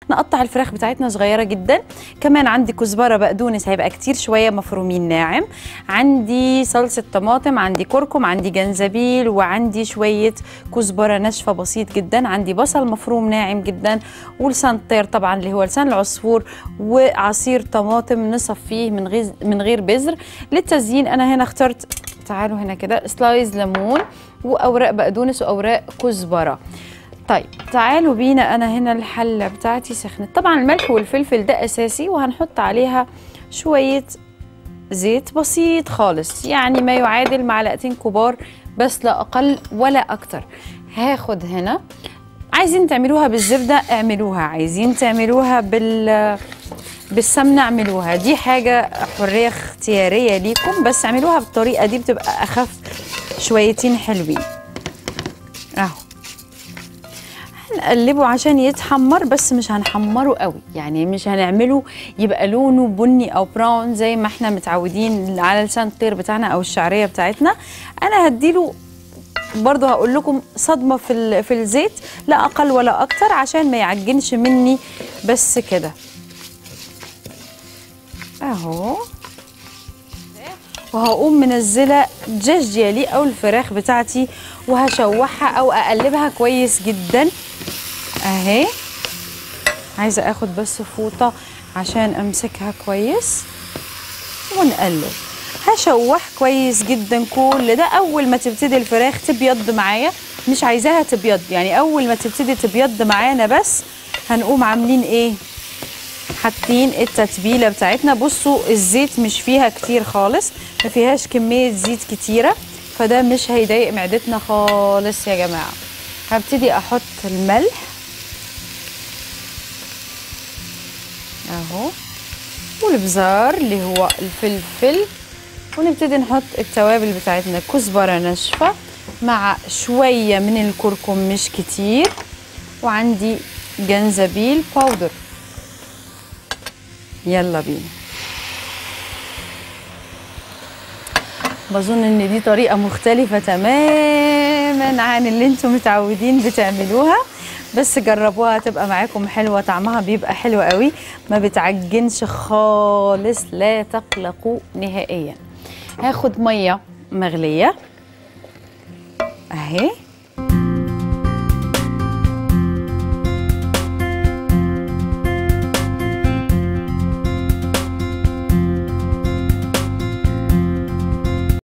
نقطع الفراخ بتاعتنا صغيره جدا كمان عندي كزبره بقدونس هيبقى كتير شويه مفرومين ناعم عندي صلصه طماطم عندي كركم عندي جنزبيل وعندي شويه كزبره ناشفه بسيط جدا عندي بصل مفروم ناعم جدا ولسان طير طبعا اللي هو لسان العصفور وعصير طماطم نصفيه من غير من غير بذر للتزيين انا هنا اخترت تعالوا هنا كده سلايز ليمون واوراق بقدونس واوراق كزبره طيب تعالوا بينا انا هنا الحله بتاعتي سخنت طبعا الملح والفلفل ده اساسي وهنحط عليها شويه زيت بسيط خالص يعني ما يعادل معلقتين كبار بس لا اقل ولا اكتر هاخد هنا عايزين تعملوها بالزبده اعملوها عايزين تعملوها بال بالسمنه اعملوها دي حاجه حريه اختياريه ليكم بس اعملوها بالطريقه دي بتبقى اخف شويتين حلوين اهو هنقلبه عشان يتحمر بس مش هنحمره قوي يعني مش هنعمله يبقى لونه بني او براون زي ما احنا متعودين على لسان الطير بتاعنا او الشعريه بتاعتنا انا هديله برضه هقول لكم صدمه في ال- في الزيت لا اقل ولا اكتر عشان ما يعجنش مني بس كده اهو وهقوم منزله جاجيالي او الفراخ بتاعتي وهشوحها او اقلبها كويس جدا اهي عايزه اخد بس فوطه عشان امسكها كويس ونقلب هشوح كويس جدا كل ده اول ما تبتدي الفراخ تبيض معايا مش عايزاها تبيض يعني اول ما تبتدي تبيض معانا بس هنقوم عاملين ايه حاطين التتبيله بتاعتنا بصوا الزيت مش فيها كتير خالص ما فيهاش كميه زيت كتيره فده مش هيضايق معدتنا خالص يا جماعه هبتدي احط الملح اهو والبزار اللي هو الفلفل ونبتدي نحط التوابل بتاعتنا كزبره ناشفه مع شويه من الكركم مش كتير وعندي جنزبيل باودر يلا بينا بظن ان دي طريقه مختلفه تماما عن اللي انتم متعودين بتعملوها بس جربوها هتبقى معاكم حلوه طعمها بيبقى حلو قوي ما بتعجنش خالص لا تقلقوا نهائيا هاخد ميه مغليه اهي